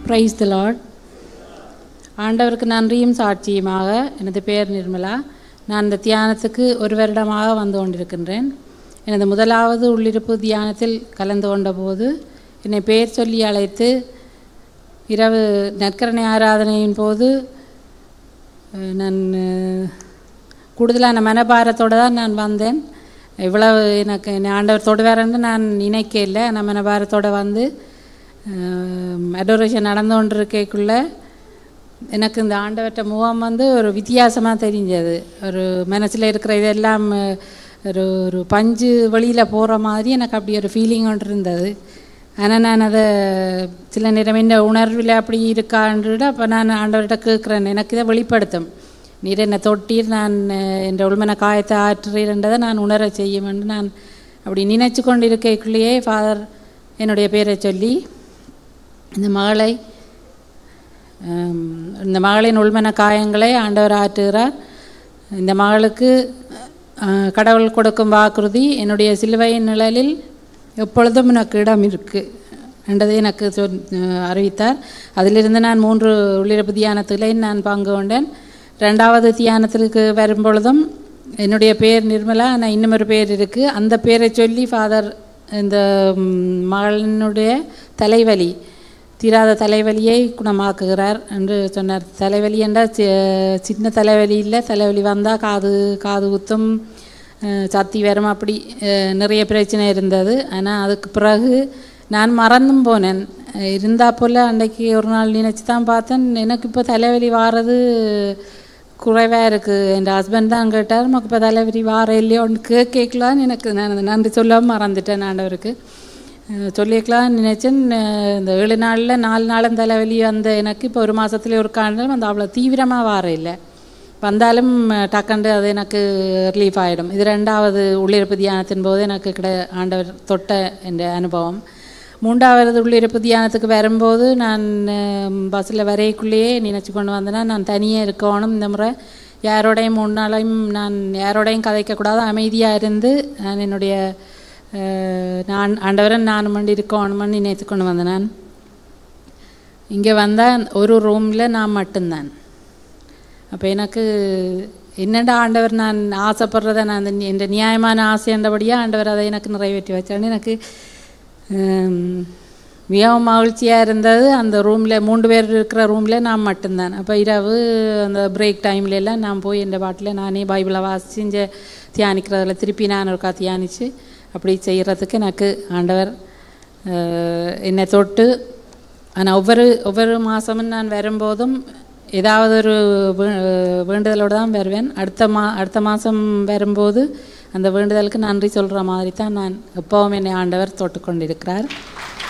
praise the Lord ஆண்டவருக்கு நன்றியும் சாட்சியுமாக எனது பெயர் நிர்மலா நான் இந்த தியானத்துக்கு ஒரு வருடமாக வந்து கொண்டிருக்கின்றேன் எனது முதலாவது உள்ளிருப்பு தியானத்தில் கலந்து கொண்டபோது என்னை பெயர் சொல்லி அழைத்து இரவு நற்கரணை ஆராதனையின் போது அஹ், நான் அஹ், கூடுதலான மனபாரத்தோடு தான் நான் வந்தேன் இவ்வளவு எனக்கு என்னை ஆண்டவர் தொடுவாரன்னு நான் நினைக்க இல்லை நான் மனபாரத்தோடு வந்து அடோரேஷன் நடந்து கொண்டிருக்கக்குள்ள எனக்கு இந்த ஆண்டவர்கிட்ட முகம் வந்து ஒரு வித்தியாசமாக தெரிஞ்சது ஒரு மனசில் இருக்கிற இதெல்லாம் அஹ், ஒரு ஒரு பஞ்சு வெளியில் போகிற மாதிரி எனக்கு அப்படி ஒரு ஃபீலிங் ஒன்று இருந்தது ஆனால் நான் அதை சில நேரம் என்ன உணர்வில் அப்படி இருக்கான்ட்டு அப்போ நான் ஆண்டவர்கிட்ட கேட்குறேன் எனக்கு இதை வெளிப்படுத்தும் நீர் என்னை தொட்டீர் நான் அஹ், என்ற உள்மன காயத்தை ஆற்றுறீர்ன்றதை நான் உணர செய்யுமென்று நான் அப்படி நினைச்சு கொண்டு இருக்கைக்குள்ளேயே ஃபாதர் என்னுடைய பேரை சொல்லி இந்த மகளை ஆம், இந்த மகளின் உள்மன காயங்களை ஆண்டவர் ஆற்றுகிறார் இந்த மகளுக்கு ஆ, கடவுள் கொடுக்கும் வாக்குறுதி என்னுடைய சிலுவையின் நிழலில் எப்பொழுதும் எனக்கு இடம் இருக்கு என்றதை எனக்கு சொல் அறிவித்தார் அதிலிருந்து நான் மூன்று உள்ளிருப்பு தியானத்திலே நான் பங்கு கொண்டேன் ரெண்டாவது தியானத்திற்கு வரும்பொழுதும் என்னுடைய பேர் நிர்மலா ஆனால் இன்னும் ஒரு பேர் இருக்குது அந்த பேரை சொல்லி ஃபாதர் இந்த ம், மகளினுடைய தலைவலி தீராத தலைவலியை குணமாக்குகிறார் என்று சொன்னார் தலைவலி என்றால் சி- சின்ன தலைவலி இல்லை தலைவலி வந்தால் காது காது குத்தும் அஹ், சத்தி வரும் அப்படி அஹ், நிறைய பிரச்சனை இருந்தது ஆனால் அதுக்கு பிறகு நான் மறந்தும் போனேன் இருந்தா போல் அன்றைக்கு ஒரு நாள் நினச்சி தான் பார்த்தேன் எனக்கு இப்போ தலைவலி வாரது குறைவாக இருக்குது என் ஹஸ்பண்ட் தான் கேட்டார் நமக்கு இப்போ தலைவலி வார இல்லையோன்னு கே கேட்கலான்னு எனக்கு நான் அந்த நன்றி சொல்லாமல் மறந்துட்டேன் ஆண்டவருக்கு அஹ் சொல்லிக்கலாம் நினைச்சேன் அஹ் இந்த ஏழு நாளில் நாலு நாளும் தலைவலி வந்த எனக்கு இப்போ ஒரு மாதத்துல ஒரு காரணம் அந்த அவ்வளோ தீவிரமாக வார இல்லை வந்தாலும் அஹ், டக்குண்டு அது எனக்கு ரிலீஃப் ஆகிடும் இது ரெண்டாவது உள்ளிருப்பு தியானத்தின் போது எனக்கு கிட ஆண்டவர் தொட்ட என்ற அனுபவம் மூன்றாவது உள்ளிருப்பு தியானத்துக்கு வரும்போது நான் பஸ்ஸில் வரைக்குள்ளேயே நினச்சி கொண்டு வந்தேன்னா நான் தனியாக இருக்கணும் இந்த முறை யாரோடையும் மூணு நாளையும் நான் யாரோடையும் கதைக்கக்கூடாது அமைதியாக இருந்து நான் என்னுடைய அஹ், நான் ஆண்டவரன் நான் மண்டி இருக்கணும்னு நினைத்து கொண்டு வந்தேன் நான் இங்கே வந்தால் ஒரு ரூமில் நான் மட்டும்தான் அப்போ எனக்கு என்னடா ஆண்டவர் நான் ஆசைப்படுறத நான் அந்த என்ற நியாயமான ஆசைன்றபடியாக ஆண்டவர் அதை எனக்கு நிறைவேற்றி வச்சான்னு எனக்கு ஹம், மிகவும் மகிழ்ச்சியாக இருந்தது அந்த ரூமில் மூன்று பேர் இருக்கிற ரூமில் நான் மட்டும்தான் அப்போ இரவு அந்த பிரேக் டைம்ல எல்லாம் நான் போய் என் பாட்டில் நானே பைபிளை வாசிச்சு இங்கே தியானிக்கிறதில் திருப்பி நான் ஒருக்கா தியானித்து அப்படி செய்கிறதுக்கு எனக்கு ஆண்டவர் அஹ், என்னை தொட்டு ஆனால் ஒவ்வொரு ஒவ்வொரு மாதமும் நான் வரும்போதும் ஏதாவது ஒரு வே- வேண்டுதலோடு தான் வருவேன் அடுத்த மா அடுத்த மாதம் வரும்போது அந்த வேண்டுதலுக்கு நன்றி சொல்கிற மாதிரி தான் நான் எப்பவும் என்னை ஆண்டவர் தொட்டு கொண்டிருக்கிறார்